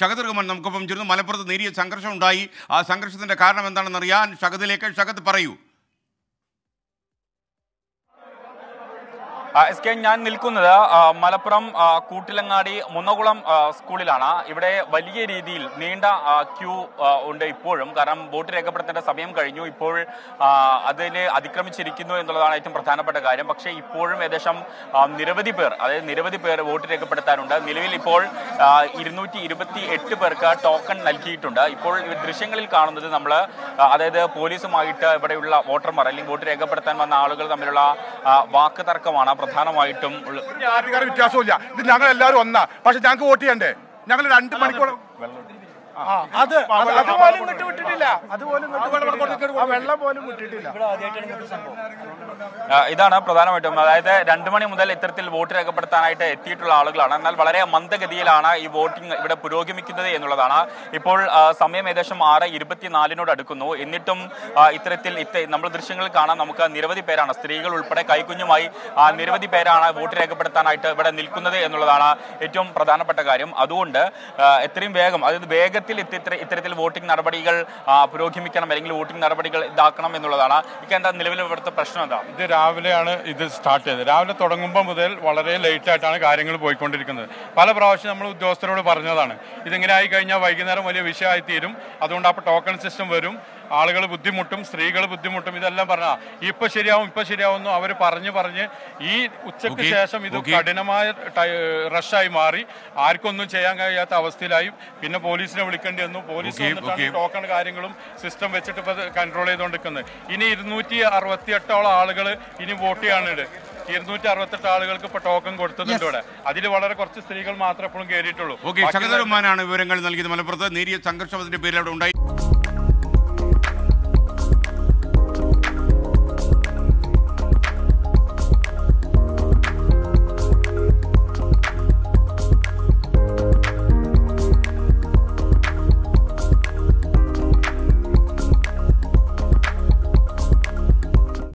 ഷഹദ് റഹ്മാൻ നമുക്കൊപ്പം ചേർന്ന് മലപ്പുറത്ത് നേരിയ സംഘർഷം ഉണ്ടായി ആ സംഘർഷത്തിന്റെ കാരണം എന്താണെന്ന് അറിയാൻ ഷഹദിലേക്ക് ഷഹദ് പറയൂ ആ, എസ് കെ ഞാൻ നിൽക്കുന്നത് ആ, മലപ്പുറം ആ, കൂട്ടിലങ്ങാടി മുന്നകുളം ആ, സ്കൂളിലാണ് ഇവിടെ വലിയ രീതിയിൽ നീണ്ട ആ, ക്യൂ ആ, ഉണ്ട് ഇപ്പോഴും കാരണം വോട്ട് രേഖപ്പെടുത്തേണ്ട സമയം കഴിഞ്ഞു ഇപ്പോൾ ആ, അതിനെ അതിക്രമിച്ചിരിക്കുന്നു എന്നുള്ളതാണ് ഏറ്റവും പ്രധാനപ്പെട്ട കാര്യം പക്ഷേ ഇപ്പോഴും ഏകദേശം ആ, നിരവധി പേർ അതായത് നിരവധി പേർ വോട്ട് രേഖപ്പെടുത്താനുണ്ട് നിലവിൽ ഇപ്പോൾ ഇരുന്നൂറ്റി ഇരുപത്തി എട്ട് പേർക്ക് ടോക്കൺ നൽകിയിട്ടുണ്ട് ഇപ്പോൾ ഈ ദൃശ്യങ്ങളിൽ കാണുന്നത് നമ്മൾ അതായത് പോലീസുമായിട്ട് ഇവിടെയുള്ള വോട്ടർമാർ അല്ലെങ്കിൽ വോട്ട് രേഖപ്പെടുത്താൻ വന്ന ആളുകൾ തമ്മിലുള്ള ആ, വാക്ക് തർക്കമാണ് പ്രധാനമായിട്ടും ഉള്ള- ജാതികാര വ്യത്യാസമില്ല ഇത് ഞങ്ങൾ എല്ലാവരും ഒന്നാ പക്ഷെ ഞങ്ങൾക്ക് വോട്ട് ചെയ്യണ്ടേ ഞങ്ങൾ രണ്ട് മണിക്കൂർ അത് അത് അതുപോലും ഇങ്ങോട്ട് വിട്ടിട്ടില്ല അതുപോലും ഇങ്ങോട്ട് വിട്ടിട്ടില്ല. ആ വെള്ളം പോലും വിട്ടിട്ടില്ല ആ, ഇതാണ് പ്രധാനമായിട്ടും അതായത് രണ്ടു മണി മുതൽ ഇത്തരത്തിൽ വോട്ട് രേഖപ്പെടുത്താനായിട്ട് എത്തിയിട്ടുള്ള ആളുകളാണ് എന്നാൽ വളരെ മന്ദഗതിയിലാണ് ഈ വോട്ടിംഗ് ഇവിടെ പുരോഗമിക്കുന്നത് എന്നുള്ളതാണ് ഇപ്പോൾ ആ, സമയം ഏകദേശം ആറ് ഇരുപത്തിനാലിനോട് അടുക്കുന്നു എന്നിട്ടും ആ, ഇത്തരത്തിൽ ഇത്ത നമ്മൾ ദൃശ്യങ്ങളിൽ കാണാൻ നമുക്ക് നിരവധി പേരാണ് സ്ത്രീകൾ ഉൾപ്പെടെ കൈക്കുഞ്ഞുമായി ആ, നിരവധി പേരാണ് വോട്ട് രേഖപ്പെടുത്താനായിട്ട് ഇവിടെ നിൽക്കുന്നത് എന്നുള്ളതാണ് ഏറ്റവും പ്രധാനപ്പെട്ട കാര്യം അതുകൊണ്ട് ആ, എത്രയും വേഗം അതായത് വേഗത്തിൽ ഇത്തിരി- ഇത്തരത്തിൽ വോട്ടിംഗ് നടപടികൾ ആ, പുരോഗമിക്കണം അല്ലെങ്കിൽ വോട്ടിംഗ് നടപടികൾ ഇതാക്കണം എന്നുള്ളതാണ് ഇക്ക് എന്താ നിലവിൽ ഇവിടുത്തെ പ്രശ്നം എന്താ ഇത് രാവിലെയാണ് ഇത് സ്റ്റാർട്ട് ചെയ്തത് രാവിലെ തുടങ്ങുമ്പോൾ മുതൽ വളരെ ലേറ്റ് ആയിട്ടാണ് കാര്യങ്ങൾ പോയിക്കൊണ്ടിരിക്കുന്നത് പല പ്രാവശ്യം നമ്മൾ ഉദ്യോഗസ്ഥരോട് പറഞ്ഞതാണ് ഇതിങ്ങനെ ആയി കഴിഞ്ഞാൽ വൈകുന്നേരം വലിയ വിഷയമായി തീരും അതുകൊണ്ട് അപ്പോൾ ടോക്കൺ സിസ്റ്റം വരും ആളുകൾ ബുദ്ധിമുട്ടും സ്ത്രീകൾ ബുദ്ധിമുട്ടും ഇതെല്ലാം പറഞ്ഞ ഇപ്പൊ ശരിയാവും ഇപ്പൊ ശരിയാവുന്നു അവർ പറഞ്ഞു പറഞ്ഞ് ഈ ഉച്ചയ്ക്ക് Okay. ശേഷം ഇത് Okay. കഠിനമായ ടൈ- റഷായി മാറി ആർക്കൊന്നും ചെയ്യാൻ കഴിയാത്ത അവസ്ഥയിലായി പിന്നെ പോലീസിനെ വിളിക്കേണ്ടി വന്നു പോലീസ് Okay, വന്നിട്ടാണ് okay. ടോക്കൺ കാര്യങ്ങളും സിസ്റ്റം വെച്ചിട്ട് ഇപ്പൊ കൺട്രോൾ ചെയ്തുകൊണ്ടിരിക്കുന്നത് ഇനി ഇരുന്നൂറ്റി അറുപത്തി എട്ടോളം ആളുകൾ ഇനി വോട്ട് ചെയ്യാനുണ്ട് ഇരുന്നൂറ്റി അറുപത്തെട്ട് ആളുകൾക്ക് ഇപ്പൊ ടോക്കൺ കൊടുത്തിട്ടുണ്ട് ഇവിടെ അതിൽ വളരെ കുറച്ച് സ്ത്രീകൾ മാത്രമേ എപ്പോഴും കയറിയിട്ടുള്ളൂ ഓക്കെ ഷഹദ് റഹ്മാനാണ് വിവരങ്ങൾ നൽകിയത് മലപ്പുറത്ത് നേരിയ സംഘർഷം അതിന്റെ പേരിൽ അവിടെ ഉണ്ടായി